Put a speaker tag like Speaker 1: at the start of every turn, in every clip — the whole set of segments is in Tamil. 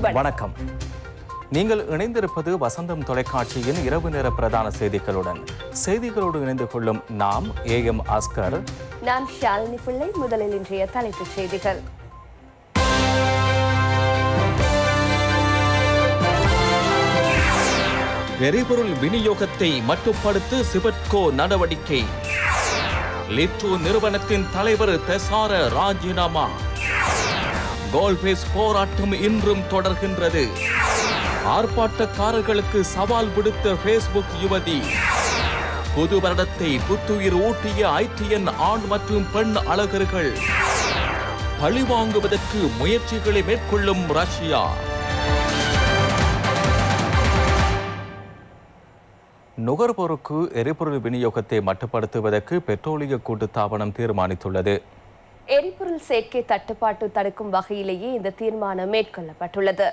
Speaker 1: வணக்கம் நீங்கள் இணைந்திருப்பது வசந்தம் தொலைக்காட்சியின் இரவு நேர பிரதான செய்திகளுடன் செய்திகளோடு இணைந்து கொள்ளும் நாம் ஏ எம் ஆஸ்கர்
Speaker 2: நான் ஷாலினி பிள்ளை முதலில் இன்றைய தலைப்புச் செய்திகள்
Speaker 3: எரிபொருள் விநியோகத்தை மட்டுப்படுத்த சிவட்கோ நடவடிக்கை லிட்ரோ நிறுவனத்தின் தலைவர் தெசார ராஜினாமா கோல்பேஸ் போராட்டம் இன்றும் தொடர்கின்றது ஆர்ப்பாட்டக்காரர்களுக்கு சவால் விடுத்த ஃபேஸ்புக் யுவதி புது வருடத்தை புத்துயிர் ஊட்டிய ஐடிஎன் ஆண் மற்றும் பெண் அழகர்கள் பழிவாங்குவதற்கு முயற்சிகளை மேற்கொள்ளும் ரஷ்யா
Speaker 1: நுகர்வோருக்கு எரிபொருள் விநியோகத்தை மட்டுப்படுத்துவதற்கு பெட்ரோலிய கூட்டுத்தாபனம் தீர்மானித்துள்ளது
Speaker 2: எரிபொருள் சேர்க்கை தட்டுப்பாட்டு தடுக்கும் வகையிலேயே இந்த தீர்மானம் மேற்கொள்ளப்பட்டுள்ளது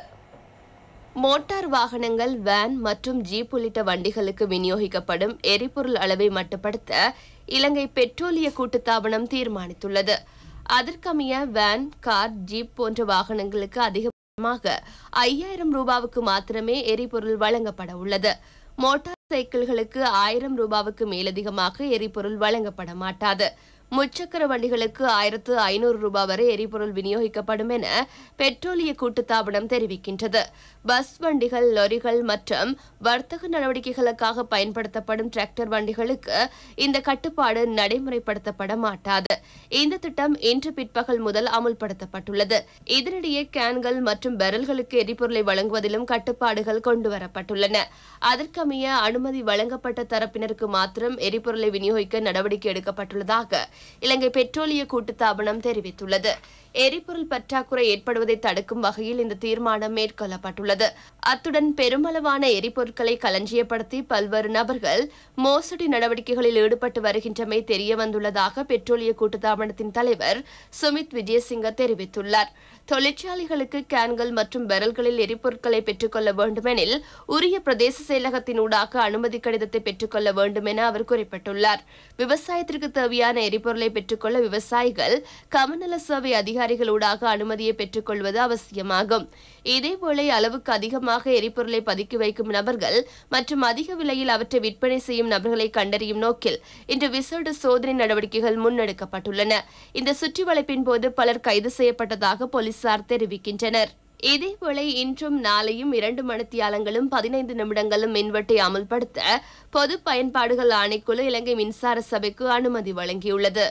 Speaker 2: மோட்டார் வாகனங்கள் வேன் மற்றும் ஜீப் உள்ளிட்ட வண்டிகளுக்கு விநியோகிக்கப்படும் எரிபொருள் அளவை மட்டுப்படுத்த இலங்கை பெட்ரோலிய கூட்டுத்தாபனம் தீர்மானித்துள்ளது அதற்கமைய வேன் கார் ஜீப் போன்ற வாகனங்களுக்கு அதிகபட்சமாக ஐயாயிரம் ரூபாவுக்கு மாத்திரமே எரிபொருள் வழங்கப்பட உள்ளது மோட்டார் சைக்கிள்களுக்கு ஆயிரம் ரூபாவுக்கு மேலதிகமாக எரிபொருள் வழங்கப்பட மாட்டாது முச்சக்கர வண்டிகளுக்கு ஆயிரத்து ஐநூறு ரூபாய் வரை எரிபொருள் விநியோகிக்கப்படும் என பெட்ரோலிய கூட்டுத்தாபனம் தெரிவிக்கின்றது பஸ் வண்டிகள் லாரிகள் மற்றும் வர்த்தக நடவடிக்கைகளுக்காக பயன்படுத்தப்படும் டிராக்டர் வண்டிகளுக்கு இந்த கட்டுப்பாடு நடைமுறைப்படுத்தப்பட மாட்டாது இந்த திட்டம் இன்று பிற்பகல் முதல் அமுல்படுத்தப்பட்டுள்ளது இதனிடையே கேன்கள் மற்றும் பெரல்களுக்கு எரிபொருளை வழங்குவதிலும் கட்டுப்பாடுகள் கொண்டுவரப்பட்டுள்ளன அதற்கமைய அனுமதி வழங்கப்பட்ட தரப்பினருக்கு மாத்திரம் எரிபொருளை விநியோகிக்க நடவடிக்கை எடுக்கப்பட்டுள்ளதாக இலங்கை பெட்ரோலிய கூட்டுத்தாபனம் தெரிவித்துள்ளது எரிபொருள் பற்றாக்குறை ஏற்படுவதை தடுக்கும் வகையில் இந்த தீர்மானம் மேற்கொள்ளப்பட்டுள்ளது அத்துடன் பெருமளவான எரிபொருட்களை களஞ்சியப்படுத்தி பல்வேறு நபர்கள் மோசடி நடவடிக்கைகளில் ஈடுபட்டு வருகின்றமை தெரிய வந்துள்ளதாக பெட்ரோலிய கூட்டுத்தாபனத்தின் தலைவர் சுமித் விஜயசிங்க தெரிவித்துள்ளார் தொழிற்சாலைகளுக்கு கேன்கள் மற்றும் பெரல்களில் எரிபொருட்களை பெற்றுக்கொள்ள வேண்டுமெனில் உரிய பிரதேச செயலகத்தின் ஊடாக அனுமதி கடிதத்தை பெற்றுக்கொள்ள வேண்டும் என அவர் குறிப்பிட்டுள்ளார் விவசாயத்திற்கு தேவையான எரிபொருளை பெற்றுக்கொள்ள விவசாயிகள் கமநல சேவை அதிகாரிகளூடாக அனுமதியை பெற்றுக்கொள்வது அவசியமாகும் இதேபோல அளவுக்கு அதிகமாக எரிபொருளை பதுக்கி வைக்கும் நபர்கள் மற்றும் அதிக விலையில் அவற்றை விற்பனை செய்யும் நபர்களை கண்டறியும் நோக்கில் இன்று விசேட சோதனை நடவடிக்கைகள் முன்னெடுக்கப்பட்டுள்ளன இந்த சுற்றி வளைப்பின் போது பலர் கைது செய்யப்பட்டதாக போலீசார் தெரிவிக்கின்றனர் இதேபோல இன்றும் நாளையும் இரண்டு மணித்தியாலங்களும் பதினைந்து நிமிடங்களும் மின்வெட்டை அமல்படுத்த பொது பயன்பாடுகள் ஆணைக்குழு இலங்கை மின்சார சபைக்கு அனுமதி வழங்கியுள்ளது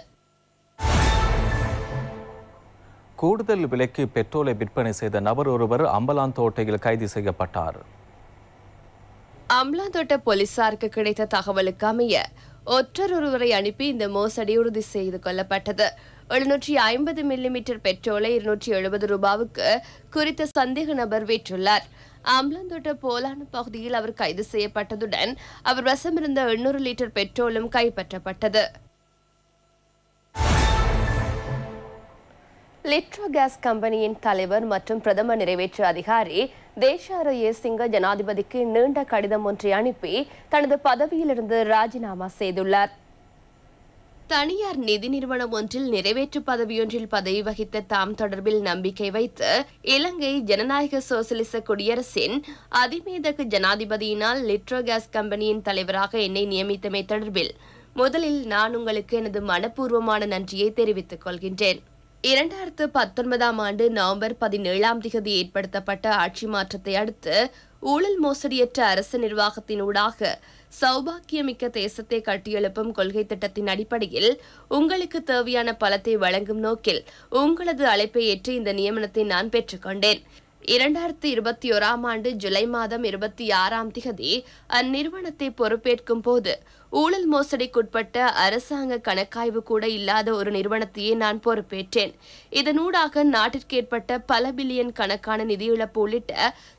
Speaker 1: கூடுதல் விலைக்கு பெட்ரோலை விற்பனை செய்த நபர் ஒருவர் அம்பலாந்தோட்டையில் கைது செய்யப்பட்டார்
Speaker 2: அம்லாந்தோட்ட போலீசாருக்கு கிடைத்த தகவலுக்கு அமைய ஒற்றர் ஒருவரை அனுப்பி இந்த மோசடி உறுதி செய்து கொள்ளப்பட்டது எழுநூற்றி ஐம்பது மில்லிமீட்டர் பெட்ரோலை இருநூற்றி எழுபது ரூபாவுக்கு குறித்த சந்தேக நபர் விற்றுள்ளார் அம்லாந்தோட்ட போலான பகுதியில் அவர் கைது செய்யப்பட்டதுடன் அவர் வசமிருந்த எண்ணூறு லிட்டர் பெட்ரோலும் கைப்பற்றப்பட்டது லிட்ரோ கேஸ் கம்பெனியின் தலைவர் மற்றும் பிரதம நிறைவேற்று அதிகாரி தேஷார சிங்க ஜனாதிபதிக்கு நீண்ட கடிதம் ஒன்றை அனுப்பி தனது பதவியிலிருந்து ராஜினாமா செய்துள்ளார் தனியார் நிதி நிறுவனம் ஒன்றில் நிறைவேற்று பதவியொன்றில் பதவி வகித்த தாம் தொடர்பில் நம்பிக்கை வைத்து இலங்கை ஜனநாயக சோசலிச குடியரசின் அதிமேதகு ஜனாதிபதியினால் லிட்ரோ கேஸ் கம்பெனியின் தலைவராக என்னை நியமித்தமை தொடர்பில் முதலில் நான் உங்களுக்கு எனது மனப்பூர்வமான நன்றியை தெரிவித்துக் கொள்கின்றேன் இரண்டாயிரத்து பத்தொன்பதாம் ஆண்டு நவம்பர் பதினேழாம் திகதி ஏற்படுத்தப்பட்ட ஆட்சி மாற்றத்தை அடுத்து ஊழல் மோசடியற்ற அரசு நிர்வாகத்தின் ஊடாக சௌபாக்கியமிக்க தேசத்தை கட்டியெழுப்பும் கொள்கை திட்டத்தின் அடிப்படையில் உங்களுக்கு தேவையான பலத்தை வழங்கும் நோக்கில் உங்களது அழைப்பை ஏற்று இந்த நியமனத்தை நான் பெற்றுக்கொண்டேன் இரண்டாயிரத்தி இருபத்தி ஓராம் ஆண்டு ஜூலை மாதம் இருபத்தி ஆறாம் திகதி அந்நிறுவனத்தை பொறுப்பேற்கும் போது ஊழல் மோசடிக்குட்பட்ட அரசாங்க கணக்காய்வு கூட இல்லாத ஒரு நிறுவனத்தையே நான் பொறுப்பேற்றேன் இதனூடாக நாட்டிற்கு ஏற்பட்ட பல பில்லியன் கணக்கான நிதி இழப்பு உள்ளிட்ட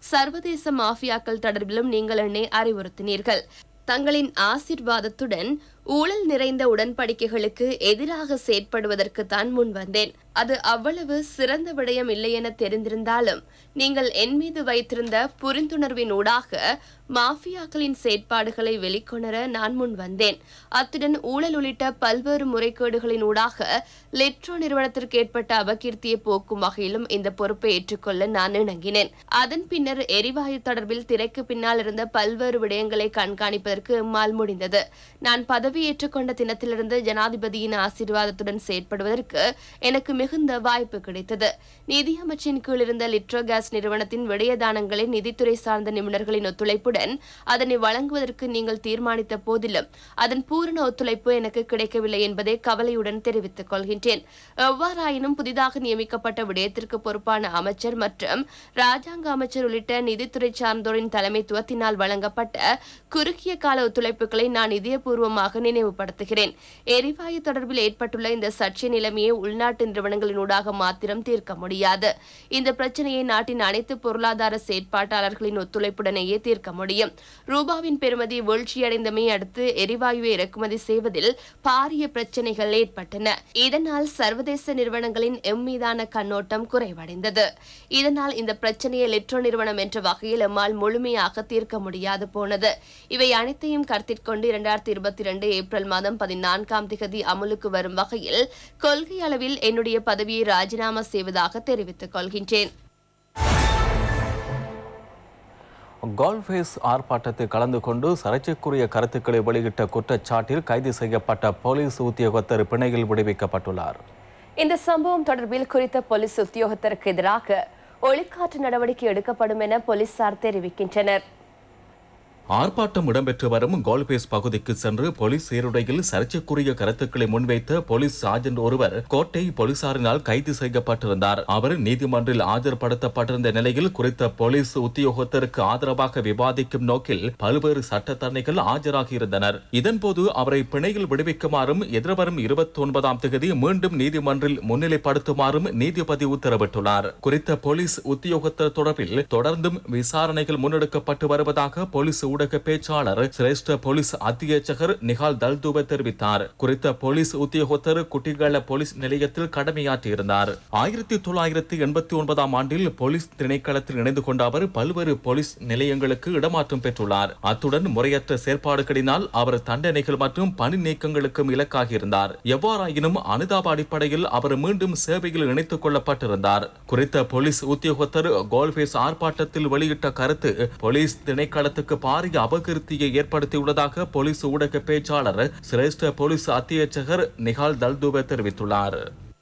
Speaker 2: சர்வதேச மாஃபியாக்கள் தொடர்பிலும் நீங்கள் என்னை அறிவுறுத்தினீர்கள் தங்களின் ஆசிர்வாதத்துடன் ஊழல் நிறைந்த உடன்படிக்கைகளுக்கு எதிராக செயற்படுவதற்கு தான் முன் வந்தேன் அது அவ்வளவு சிறந்த விடயம் இல்லை என தெரிந்திருந்தாலும் நீங்கள் என் மீது வைத்திருந்த புரிந்துணர்வின் ஊடாக மாஃபியாக்களின் செயற்பாடுகளை வெளிக்கொணர நான் முன் வந்தேன் அத்துடன் ஊழல் உள்ளிட்ட பல்வேறு முறைகேடுகளின் ஊடாக லெட்ரோ நிறுவனத்திற்கு ஏற்பட்ட அபகீர்த்தியை போக்கும் வகையிலும் இந்த பொறுப்பை ஏற்றுக்கொள்ள நான் இணங்கினேன் அதன் பின்னர் எரிவாயு தொடர்பில் திரைக்கு பின்னால் இருந்த பல்வேறு விடயங்களை கண்காணிப்பதற்கு எம்மால் முடிந்தது நான் பதவியேற்றுக் கொண்ட தினத்திலிருந்து ஜனாதிபதியின் ஆசீர்வாதத்துடன் செயற்படுவதற்கு எனக்கு மிகுந்த வாய்ப்பு கிடைத்தது நிதியமைச்சின் கீழ் இருந்த லிட்ரோ கேஸ் நிறுவனத்தின் விடயதானங்களை நிதித்துறை சார்ந்த நிபுணர்களின் ஒத்துழைப்புடன் அதனை வழங்குவதற்கு நீங்கள் தீர்மானித்த போதிலும் அதன் பூரண ஒத்துழைப்பு எனக்கு கிடைக்கவில்லை என்பதை கவலையுடன் தெரிவித்துக் கொள்கின்றேன் எவ்வாறாயினும் புதிதாக நியமிக்கப்பட்ட விடயத்திற்கு பொறுப்பான அமைச்சர் மற்றும் ராஜாங்க அமைச்சர் உள்ளிட்ட நிதித்துறை சார்ந்தோரின் தலைமைத்துவத்தினால் வழங்கப்பட்ட குறுகிய கால ஒத்துழைப்புகளை நான் இதயபூர்வமாக நினைவுபடுத்துகிறேன் எரிவாயு தொடர்பில் ஏற்பட்டுள்ள இந்த சர்ச்சை நிலைமையை உள்நாட்டு நிறுவனங்களினூடாக மாத்திரம் தீர்க்க முடியாது இந்த பிரச்சனையை நாட்டின் அனைத்து பொருளாதார செயற்பாட்டாளர்களின் ஒத்துழைப்புடனேயே தீர்க்க முடியும் ரூபாவின் பெறுமதி வீழ்ச்சியடைந்தமை அடுத்து எரிவாயுவை இறக்குமதி செய்வதில் பாரிய பிரச்சனைகள் ஏற்பட்டன இதனால் சர்வதேச நிறுவனங்களின் எம் மீதான கண்ணோட்டம் குறைவடைந்தது இதனால் இந்த பிரச்சனையை லெட்ரோ நிறுவனம் என்ற வகையில் எம்மால் முழுமையாக தீர்க்க முடியாது போனது இவை அனைத்தையும் கருத்தில் கொண்டு இரண்டாயிரத்தி இருபத்தி இரண்டு ஏப்ரல் மாதம் பதினான்காம் திகதி அமுலுக்கு வரும் வகையில் கொள்கை அளவில் என்னுடைய பதவியை ராஜினாமா செய்வதாக தெரிவித்துக் கொள்கின்றேன்
Speaker 1: கோல்ஃபேஸ் ஆர்ப்பாட்டத்தில் கலந்து கொண்டு சர்ச்சைக்குரிய கருத்துக்களை வெளியிட்ட குற்றச்சாட்டில் கைது செய்யப்பட்ட போலீஸ் உத்தியோகத்தர் பிணையில் விடுவிக்கப்பட்டுள்ளார்
Speaker 2: இந்த சம்பவம் தொடர்பில் குறித்த போலீஸ் உத்தியோகத்தருக்கு எதிராக ஒளிக்காற்று நடவடிக்கை எடுக்கப்படும் என போலீசார் தெரிவிக்கின்றனர்
Speaker 3: ஆர்ப்பாட்டம் இடம்பெற்று வரும் கோல்பேஸ் பகுதிக்கு சென்று போலீஸ் சீருடையில் சர்ச்சைக்குரிய கருத்துக்களை முன்வைத்த போலீஸ் சார்ஜென்ட் ஒருவர் கோட்டை போலீசாரினால் கைது செய்யப்பட்டிருந்தார் அவர் நீதிமன்றில் ஆஜர்படுத்தப்பட்டிருந்த நிலையில் குறித்த போலீஸ் உத்தியோகத்தருக்கு ஆதரவாக விவாதிக்கும் நோக்கில் பல்வேறு சட்டத்தரணிகள் ஆஜராகியிருந்தனர் இதன்போது அவரை பிணையில் விடுவிக்குமாறும் எதிர்வரும் இருபத்தி ஒன்பதாம் தேதி மீண்டும் நீதிமன்றில் முன்னிலைப்படுத்துமாறும் நீதிபதி உத்தரவிட்டுள்ளார் குறித்த போலீஸ் உத்தியோகத்தர் தொடர்பில் தொடர்ந்தும் விசாரணைகள் முன்னெடுக்கப்பட்டு வருவதாக போலீஸ் ஊடக பேச்சாளர் சிரேஷ்ட போலீஸ் அத்தியட்சகர் நிகால் தல்துவ தெரிவித்தார் குறித்த போலீஸ் உத்தியோகத்தர் குட்டிகள போலீஸ் நிலையத்தில் கடமையாற்றியிருந்தார் ஆயிரத்தி தொள்ளாயிரத்தி எண்பத்தி ஒன்பதாம் ஆண்டில் போலீஸ் திணைக்களத்தில் இணைந்து கொண்ட அவர் பல்வேறு போலீஸ் நிலையங்களுக்கு இடமாற்றம் பெற்றுள்ளார் அத்துடன் முறையற்ற செயற்பாடுகளினால் அவர் தண்டனைகள் மற்றும் பணி நீக்கங்களுக்கும் இலக்காகியிருந்தார் எவ்வாறாயினும் அனுதாப அடிப்படையில் அவர் மீண்டும் சேவையில் இணைத்துக் கொள்ளப்பட்டிருந்தார் குறித்த போலீஸ் உத்தியோகத்தர் கோல்பேஸ் ஆர்ப்பாட்டத்தில் வெளியிட்ட கருத்து போலீஸ் திணைக்களத்துக்கு பாரிய அபகீர்த்தியை ஏற்படுத்தியுள்ளதாக போலீஸ் ஊடக பேச்சாளர் சிரேஷ்ட போலீஸ் அத்தியட்சகர் நிகால் தல்துவ தெரிவித்துள்ளார்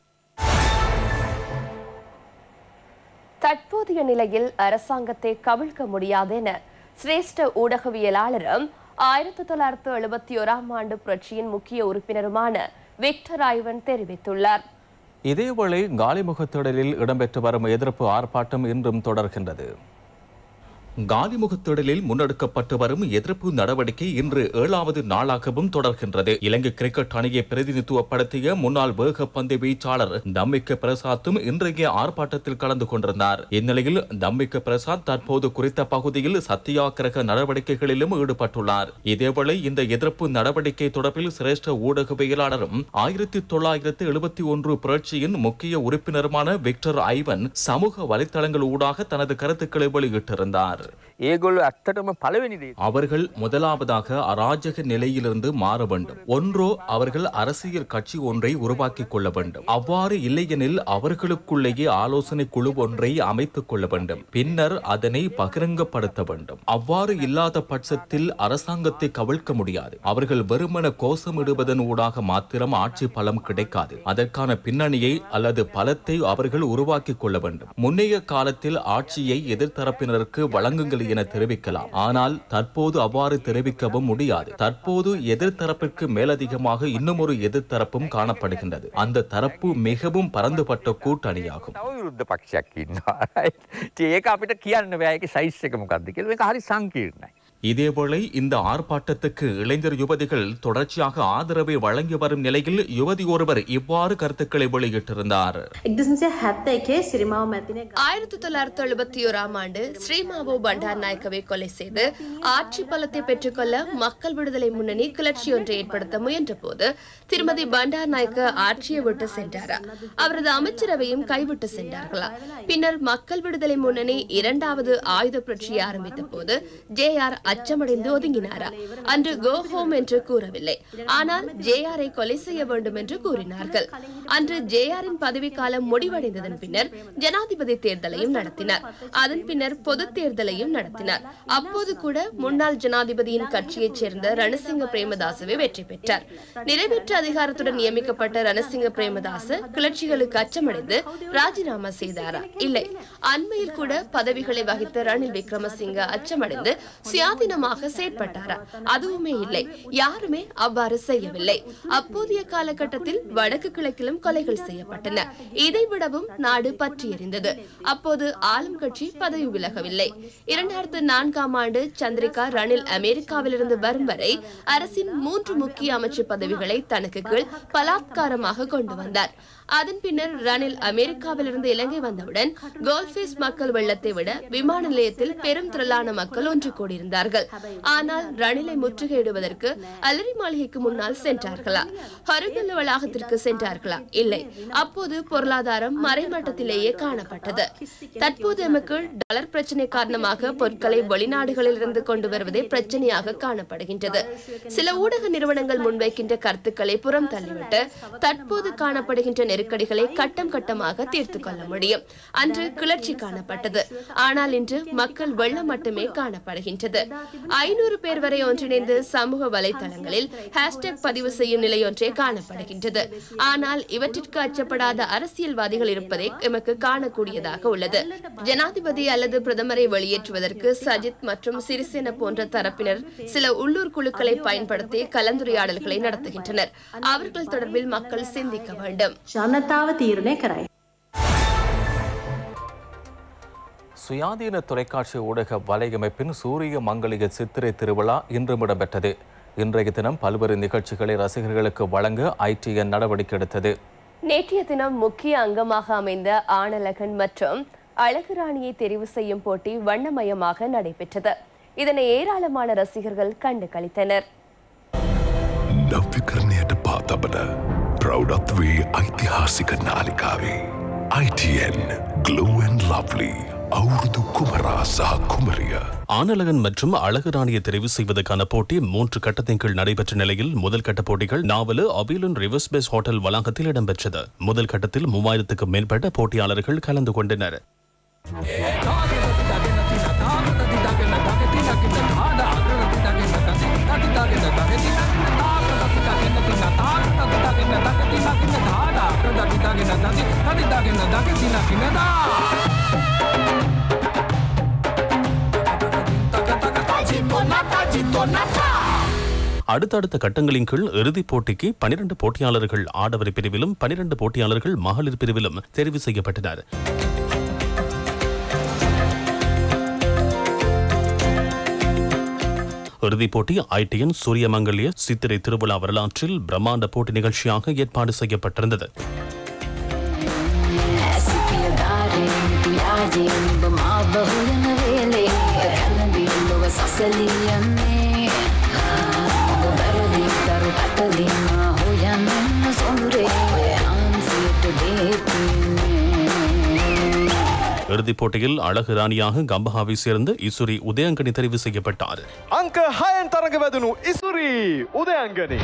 Speaker 2: தற்போதைய நிலையில் அரசாங்கத்தை கவிழ்க்க முடியாது என சிரேஷ்ட ஊடகவியலாளரும் ஆயிரத்தி தொள்ளாயிரத்து எழுபத்தி ஓராம் ஆண்டு புரட்சியின் முக்கிய உறுப்பினருமான விக்டர் ஐவன் தெரிவித்துள்ளார்
Speaker 1: இதேவேளை காலிமுகத்திடலில் இடம்பெற்று வரும் எதிர்ப்பு ஆர்ப்பாட்டம் இன்றும் தொடர்கின்றது
Speaker 3: காலிமுகத்திடலில் முன்னெடுக்கப்பட்டு வரும் எதிர்ப்பு நடவடிக்கை இன்று ஏழாவது நாளாகவும் தொடர்கின்றது இலங்கை கிரிக்கெட் அணியை பிரதிநிதித்துவப்படுத்திய முன்னாள் வேகப்பந்து வீச்சாளர் தம்மிக்க பிரசாத்தும் இன்றைய ஆர்ப்பாட்டத்தில் கலந்து கொண்டிருந்தார் இந்நிலையில் தம்மிக்க பிரசாத் தற்போது குறித்த பகுதியில் சத்தியாகிரக நடவடிக்கைகளிலும் ஈடுபட்டுள்ளார் இதேவேளை இந்த எதிர்ப்பு நடவடிக்கை தொடர்பில் சிரேஷ்ட ஊடகவியலாளரும் ஆயிரத்தி தொள்ளாயிரத்து எழுபத்தி ஒன்று புரட்சியின் முக்கிய உறுப்பினருமான விக்டர் ஐவன் சமூக வலைத்தளங்கள் ஊடாக தனது கருத்துக்களை வெளியிட்டிருந்தார்
Speaker 4: ඒගොල්ල ඇත්තටම පළවෙනි දේ
Speaker 3: அவர்கள் முதலாவதாக அராஜக நிலையிலிருந்து மாற வேண்டும் ஒன்றோ அவர்கள் அரசியல் கட்சி ஒன்றை உருவாக்கிக் கொள்ள வேண்டும் அவ்வாறு இல்லையெனில் அவர்களுக்குள்ளேயே ஆலோசனை குழு ஒன்றை அமைத்துக் கொள்ள வேண்டும் பின்னர் அதனை பகிரங்கப்படுத்த வேண்டும் அவ்வாறு இல்லாத பட்சத்தில் அரசாங்கத்தை கவிழ்க்க முடியாது அவர்கள் வெறுமன கோஷமிடுவதன் ஊடாக மாத்திரம் ஆட்சி பலம் கிடைக்காது அதற்கான பின்னணியை அல்லது பலத்தை அவர்கள் உருவாக்கிக் கொள்ள வேண்டும் முன்னைய காலத்தில் ஆட்சியை எதிர்த்தரப்பினருக்கு வழங்குங்கள் என தெரிவிக்கலாம் ஆனால் தற்போது அவ்வாறு தெரிவிக்கவும் முடியாது தற்போது எதிர்த்தரப்பிற்கு மேலதிகமாக இன்னும் ஒரு எதிர்த்தரப்பும் காணப்படுகின்றது அந்த தரப்பு மிகவும் பரந்துபட்ட கூட்டணியாகும்
Speaker 4: තව විරුද්ධ පක්ෂයක් ඉන්නවා. ඉතින් ඒක අපිට කියන්න බෑ ඒකේ සයිස් එක මොකක්ද කියලා. මේක හරි සංකීර්ණයි.
Speaker 3: இதேவேளை இந்த ஆர்ப்பாட்டத்துக்கு இளைஞர் யுவதிகள் தொடர்ச்சியாக ஆதரவை வழங்கி வரும் நிலையில் யுவதி ஒருவர் இவ்வாறு கருத்துக்களை வெளியிட்டிருந்தார்
Speaker 5: එක්දසිය හැත්ත එකේ සිරිමාව මැතින
Speaker 2: ஆயிரத்தி தொள்ளாயிரத்தி எழுபத்தி ஓராம் ஆண்டு ஸ்ரீமாவோ பண்டார் நாயக்கவை கொலை செய்து ஆட்சி பலத்தை பெற்றுக்கொள்ள மக்கள் விடுதலை முன்னணி கிளர்ச்சி ஒன்றை ஏற்படுத்த முயன்ற போது திருமதி பண்டார் நாயக்க ஆட்சியை விட்டு சென்றாரா அவரது அமைச்சரவையும் கைவிட்டு சென்றார்களா பின்னர் மக்கள் விடுதலை முன்னணி இரண்டாவது ஆயுத புரட்சியை ஆரம்பித்த போது ஜே ஆர் அச்சமடைந்து ஒதுங்கினாரா அன்று கோ ஹோம் என்று கூறவில்லை ஆனால் ஜே ஆரை கொலை செய்ய வேண்டும் என்று கூறினார்கள் அன்று ஜே ஆரின் பதவிக்காலம் முடிவடைந்ததன் பின்னர் ஜனாதிபதி தேர்தலையும் நடத்தினார் அதன் பின்னர் பொது தேர்தலையும் நடத்தினார் அப்போது கூட முன்னாள் ஜனாதிபதியின் கட்சியைச் சேர்ந்த ரணசிங்க பிரேமதாசவே வெற்றி பெற்றார் நிறைவேற்று அதிகாரத்துடன் நியமிக்கப்பட்ட ரணசிங்க பிரேமதாச கிளர்ச்சிகளுக்கு அச்சமடைந்து ராஜினாமா செய்தாரா இல்லை அண்மையில் கூட பதவிகளை வகித்த ரணில் விக்ரமசிங்க அச்சமடைந்து சுயாதீனமாக செயற்பட்டாரா அதுவுமே இல்லை யாருமே அவ்வாறு செய்யவில்லை அப்போதைய காலகட்டத்தில் வடக்கு கிழக்கிலும் கொலைகள் செய்யப்பட்டன இதை விடவும் நாடு பற்றி எறிந்தது அப்போது ஆளும் கட்சி பதவி விலகவில்லை இரண்டாயிரத்து நான்காம் ஆண்டு சந்திரிகா ரணில் அமெரிக்காவிலிருந்து வரும் வரை அரசின் மூன்று முக்கிய அமைச்சு பதவிகளை தனக்கு கீழ் பலாத்காரமாக கொண்டு வந்தார் அதன் பின்னர் ரணில் அமெரிக்காவிலிருந்து இலங்கை வந்தவுடன் கோல்ஃபேஸ் மக்கள் வெள்ளத்தை விட விமான நிலையத்தில் பெரும் திரளான மக்கள் ஒன்று கூடியிருந்தார்கள் ஆனால் ரணிலை முற்றுகையிடுவதற்கு அலரி மாளிகைக்கு முன்னால் சென்றார்களா ஹருகல்ல வளாகத்திற்கு சென்றார்களா இல்லை அப்போது பொருளாதாரம் மறைமட்டத்திலேயே காணப்பட்டது தற்போது எமக்கு டாலர் பிரச்சனை காரணமாக பொருட்களை வெளிநாடுகளிலிருந்து கொண்டு வருவதே பிரச்சனையாக காணப்படுகின்றது சில ஊடக நிறுவனங்கள் முன்வைக்கின்ற கருத்துக்களை புறம் தள்ளிவிட்டு தற்போது காணப்படுகின்ற நெருக்கடிகளை கட்டம் கட்டமாக தீர்த்து கொள்ள முடியும் அன்று கிளர்ச்சி காணப்பட்டது ஆனால் இன்று மக்கள் வெள்ளம் மட்டுமே காணப்படுகின்றது ஐநூறு பேர் வரை ஒன்றிணைந்து சமூக வலைதளங்களில் ஹேஷ்டேக் பதிவு செய்யும் நிலை ஒன்றே காணப்படுகின்றது ஆனால் இவற்றிற்கு அச்சப்படாத அரசியல்வாதிகள் இருப்பதை எமக்கு காணக்கூடியதாக உள்ளது ஜனாதிபதி அல்லது பிரதமரை வெளியேற்றுவதற்கு சஜித் மற்றும் சிறிசேன போன்ற தரப்பினர் சில உள்ளூர் குழுக்களை பயன்படுத்தி கலந்துரையாடல்களை நடத்துகின்றனர் அவர்கள் தொடர்பில் மக்கள் சிந்திக்க வேண்டும்
Speaker 5: ජනතාව තීරණය කරයි.
Speaker 1: சுயாதீன தொலைக்காட்சி ஊடக வலையமைப்பின் சூரிய மங்கலிக சித்திரை திருவிழா இன்றும் இடம்பெற்றது இன்றைய தினம் பல்வேறு நிகழ்ச்சிகளை ரசிகர்களுக்கு வழங்க ஐடிஎன் நடவடிக்கை எடுத்தது
Speaker 2: நேற்றைய தினம் முக்கிய அங்கமாக அமைந்த ஆனலகன் மற்றும் அழகுராணியை தெரிவு செய்யும் போட்டி வண்ணமயமாக நடைபெற்றது இதனை ஏராளமான ரசிகர்கள் கண்டு களித்தனர்
Speaker 6: නව්‍යකරණයට පාතබන ප්‍රෞඩත් වී ඓතිහාසික නාලිකාවේ ITN ගලුවන් ලව්ලි අවුරුදු කුමරා සහ කුමරිය
Speaker 7: ஆனலகன் மற்றும் அழகு ராணியை தெரிவு செய்வதற்கான போட்டி மூன்று கட்டத்தின் கீழ் நடைபெற்ற நிலையில் முதல் கட்ட போட்டிகள் நாவலு அபிலன் ரிவர்ஸ் பேஸ் ஹோட்டல் வளாகத்தில் இடம்பெற்றது முதல் கட்டத்தில் மூவாயிரத்துக்கும் மேற்பட்ட போட்டியாளர்கள் கலந்து கொண்டனர் அடுத்தடுத்த கட்டங்களின் கீழ் இறுதிப் போட்டிக்கு பனிரெண்டு போட்டியாளர்கள் ஆடவர் பிரிவிலும் பனிரெண்டு போட்டியாளர்கள் மகளிர் பிரிவிலும் தெரிவு செய்யப்பட்டனர் இறுதிப் போட்டி ஐடிஎன் சூரியமங்கல்ய சித்திரை திருவிழா வரலாற்றில் பிரம்மாண்ட போட்டி நிகழ்ச்சியாக ஏற்பாடு செய்யப்பட்டிருந்தது இறுதிப் போட்டியில் அழகு ராணியாக கம்பஹாவை சேர்ந்த இசுரி உதயங்கனி தெரிவு செய்யப்பட்டார்
Speaker 8: අංක හයන් තරඟ වැදනු ඉසුරී උදයංගනේ.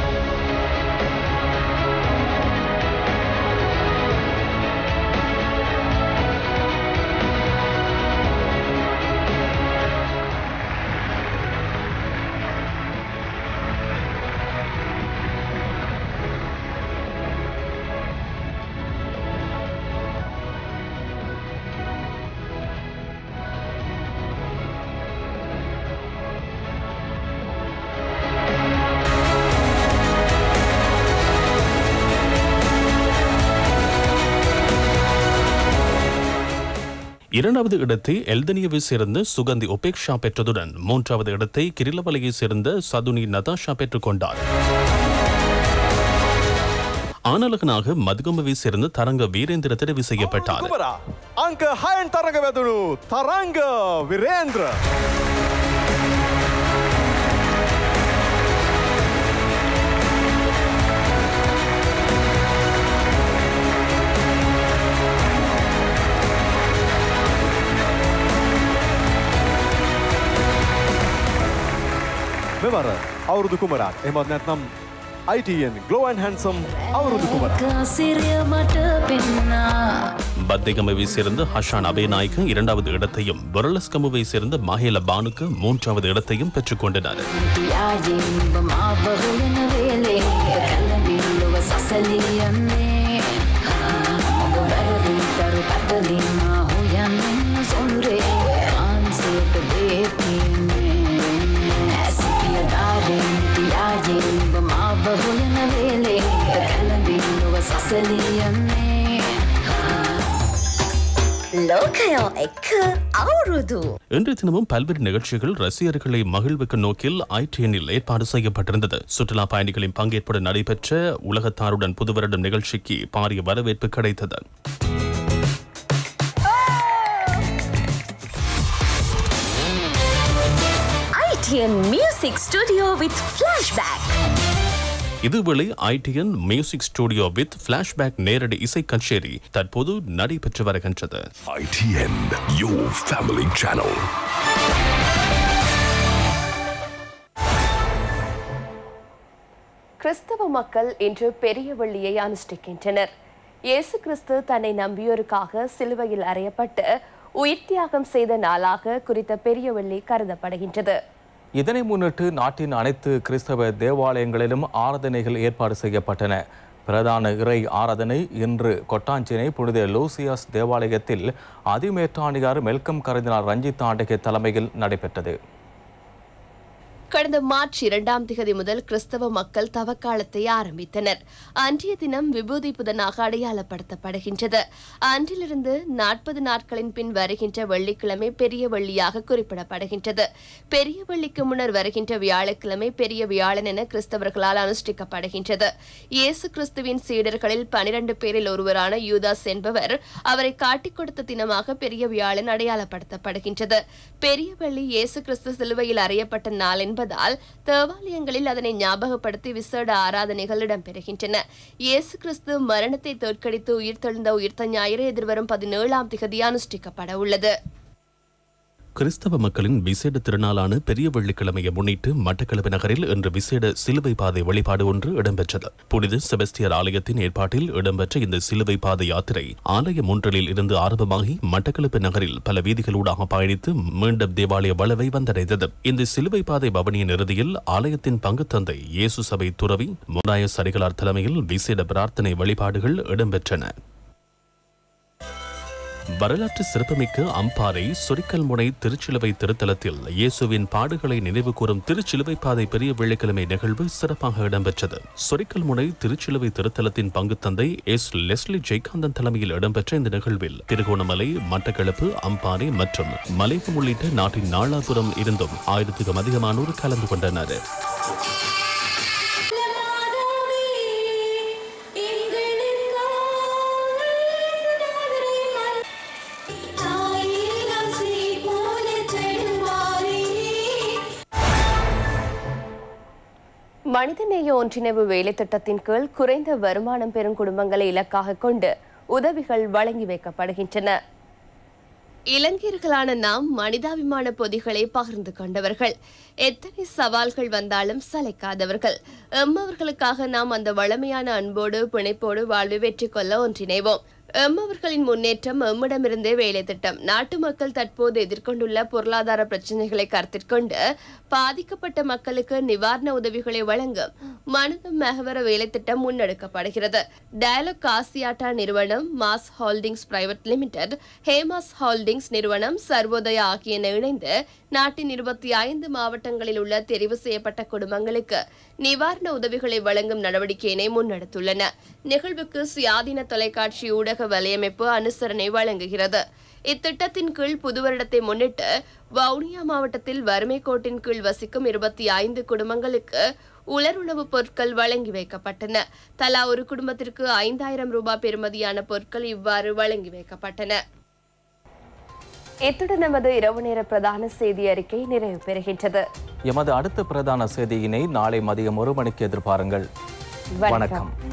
Speaker 7: இரண்டாவது இடத்தை எல்தனியவை சேர்ந்த சுகந்தி உபேக்ஷா பெற்றதுடன் மூன்றாவது இடத்தை கிரிலவலையை சேர்ந்த சதுனி நதாஷா பெற்றுக் கொண்டார் ஆனலகனாக மதுகமவை சேர்ந்த தரங்க வீரேந்திர தெரிவு செய்யப்பட்டார்
Speaker 8: කුමරා අංක හයන් තරඟ වැදුණු තරංග විරේන්ද්‍ර මෙවර අවුරුදු කුමරාත් එමත් නැත්නම් ITN ගලෝන් හැන්සම් අවුරුදු කුමරා
Speaker 7: பத்திகமவை சேர்ந்த ஹஷான் அபேநாயக்கு இரண்டாவது இடத்தையும் பொரலஸ்கமுவை சேர்ந்த மஹேல பானுக்கு மூன்றாவது இடத்தையும் பெற்றுக் கொண்டனர்
Speaker 9: ලෝකයෝ එක්ක අවුරුදු
Speaker 7: இன்றைய தினமும் பல்வேறு நிகழ்ச்சிகள் ரசிகர்களை மகிழ்விக்கும் நோக்கில் ஐடிஎனில் ஏற்பாடு செய்யப்பட்டிருந்தது சுற்றுலா பயணிகளின் பங்கேற்புடன் நடைபெற்ற உலகத்தாருடன் புது வருடம் நிகழ்ச்சிக்கு பாரிய வரவேற்பு கிடைத்தது
Speaker 9: ITN Music Studio with Flashback
Speaker 7: இதுவேளை ITN music studio with flashback நேரடி இசை கச்சேரி தற்போது நடைபெற்று வருகின்றது
Speaker 6: ITN, your family channel.
Speaker 2: கிறிஸ்தவ மக்கள் இன்று பெரிய வெள்ளியை அனுஷ்டிக்கின்றனர் இயேசு கிறிஸ்து தன்னை நம்பியோருக்காக சிலுவையில் அறையப்பட்டு உயிர் தியாகம் செய்த நாளாக குறித்த பெரிய வெள்ளி கருதப்படுகின்றது
Speaker 1: இதனை முன்னிட்டு நாட்டின் அனைத்து கிறிஸ்தவ தேவாலயங்களிலும் ஆராதனைகள் ஏற்பாடு செய்யப்பட்டன பிரதான இறை ஆராதனை இன்று கொட்டாஞ்சினை புனித லூசியாஸ் தேவாலயத்தில் அதிமேற்றாணியார் மெல்கம் கருதினார் ரஞ்சித் ஆண்டகை தலைமையில் நடைபெற்றது
Speaker 2: கடந்த மார்ச் இரண்டாம் திகதி முதல் கிறிஸ்தவ மக்கள் தவக்காலத்தை ஆரம்பித்தனர் அன்றைய தினம் விபூதி புதனாக அடையாளப்படுத்தப்படுகின்றது அன்றிலிருந்து நாற்பது நாட்களின் பின் வருகின்ற வெள்ளிக்கிழமை பெரிய வெள்ளியாக குறிப்பிடப்படுகின்றது பெரிய வெள்ளிக்கு முன்னர் வருகின்ற வியாழக்கிழமை பெரிய வியாழன் என கிறிஸ்தவர்களால் அனுஷ்டிக்கப்படுகின்றது இயேசு கிறிஸ்துவின் சீடர்களில் பனிரண்டு பேரில் ஒருவரான யூதாஸ் என்பவர் அவரை காட்டிக் கொடுத்த தினமாக பெரிய வியாழன் அடையாளப்படுத்தப்படுகின்றது பெரிய வெள்ளி இயேசு கிறிஸ்து சிலுவையில் அறையப்பட்ட நாள் என்பதால் தேவாலயங்களில் அதனை ஞாபகப்படுத்தி விசேட ஆராதனைகள் இடம்பெறுகின்றன இயேசு கிறிஸ்து மரணத்தை தோற்கடித்து உயிர்த்தெழுந்த உயிர்த்த ஞாயிறு எதிர்வரும் பதினேழாம் திகதி அனுஷ்டிக்கப்பட உள்ளது
Speaker 7: கிறிஸ்தவ மக்களின் விசேட திருநாளான பெரிய வெள்ளிக்கிழமையை முன்னிட்டு மட்டக்களப்பு நகரில் இன்று விசேட சிலுவை பாதை வழிபாடு ஒன்று இடம்பெற்றது புனித செபஸ்டியர் ஆலயத்தின் ஏற்பாட்டில் இடம்பெற்ற இந்த சிலுவை பாதை யாத்திரை ஆலய முன்றலில் இருந்து ஆரம்பமாகி மட்டக்களப்பு நகரில் பல வீதிகளூடாக பயணித்து மீண்டும் தேவாலய வளவை வந்தடைந்தது இந்த சிலுவை பாதை பவனியின் இறுதியில் ஆலயத்தின் பங்கு தந்தை இயேசு சபை துறவி முராய சரிகளார் தலைமையில் விசேட பிரார்த்தனை வழிபாடுகள் இடம்பெற்றன வரலாற்று சிறப்புமிக்க அம்பாறை சொரிக்கல் முனை திருச்சிலுவை திருத்தலத்தில் இயேசுவின் பாடுகளை நினைவு கூறும் திருச்சிலுவை பாதை பெரிய வெள்ளிக்கிழமை நிகழ்வு சிறப்பாக இடம்பெற்றது சொரிக்கல் முனை திருச்சிலுவை திருத்தலத்தின் பங்கு தந்தை எஸ் லெஸ்லி ஜெய்காந்தன் தலைமையில் இடம்பெற்ற இந்த நிகழ்வில் திருகோணமலை மட்டக்களப்பு அம்பாறை மற்றும் மலையம் உள்ளிட்ட நாட்டின் நாளாபுரம் இருந்தும் ஆயிரத்துக்கும் அதிகமானோர் கலந்து கொண்டனர்
Speaker 2: மனிதநேய ஒன்றிணைவு வேலை திட்டத்தின் கீழ் குறைந்த வருமானம் பெறும் குடும்பங்களை இலக்காக கொண்டு உதவிகள் வழங்கி வைக்கப்படுகின்றன இலங்கையர்களான நாம் மனிதாபிமான பொதிகளை பகிர்ந்து கொண்டவர்கள் எத்தனை சவால்கள் வந்தாலும் சளைக்காதவர்கள் எம்மவர்களுக்காக நாம் அந்த வளமையான அன்போடு பிணைப்போடு வாழ்வை வெற்றி கொள்ள ஒன்றிணைவோம் எம்மவர்களின் முன்னேற்றம் எம்மிடமிருந்தே வேலை திட்டம் நாட்டு மக்கள் தற்போது எதிர்கொண்டுள்ள பொருளாதார பிரச்சனைகளை கருத்தில் கொண்டு பாதிக்கப்பட்ட மக்களுக்கு நிவாரண உதவிகளை வழங்கும் மனித மெஹவர வேலை திட்டம் முன்னெடுக்கப்படுகிறது டயலாக் ஆசியாட்டா நிறுவனம் MAS holdings private limited Hemas holdings நிறுவனம் சர்வோதயா ஆகியன இணைந்து நாட்டின் இருபத்தி ஐந்து மாவட்டங்களில் உள்ள தெரிவு செய்யப்பட்ட குடும்பங்களுக்கு நிவாரண உதவிகளை வழங்கும் நடவடிக்கையினை முன்னெடுத்துள்ளன நிகழ்வுக்கு சுயாதீன தொலைக்காட்சி ஊடக வலையமைப்பு அனுசரணை வழங்குகிறது இத்திட்டத்தின் கீழ் புது வருடத்தை முன்னிட்டு வவுனியா மாவட்டத்தில் வறுமை கோட்டின் கீழ் வசிக்கும் இருபத்தி ஐந்து குடும்பங்களுக்கு உலர் உணவுப் பொருட்கள் வழங்கி வைக்கப்பட்டன தலா ஒரு குடும்பத்திற்கு ஐந்தாயிரம் ரூபாய் பெறுமதியான பொருட்கள் இவ்வாறு வழங்கி வைக்கப்பட்டன இத்துடன் நமது இரவு நேர பிரதான செய்தி அறிக்கை நிறைவு பெறுகின்றது
Speaker 1: எமது அடுத்த பிரதான செய்தியினை நாளை மதியம் ஒரு மணிக்கு எதிர்பாருங்கள் வணக்கம்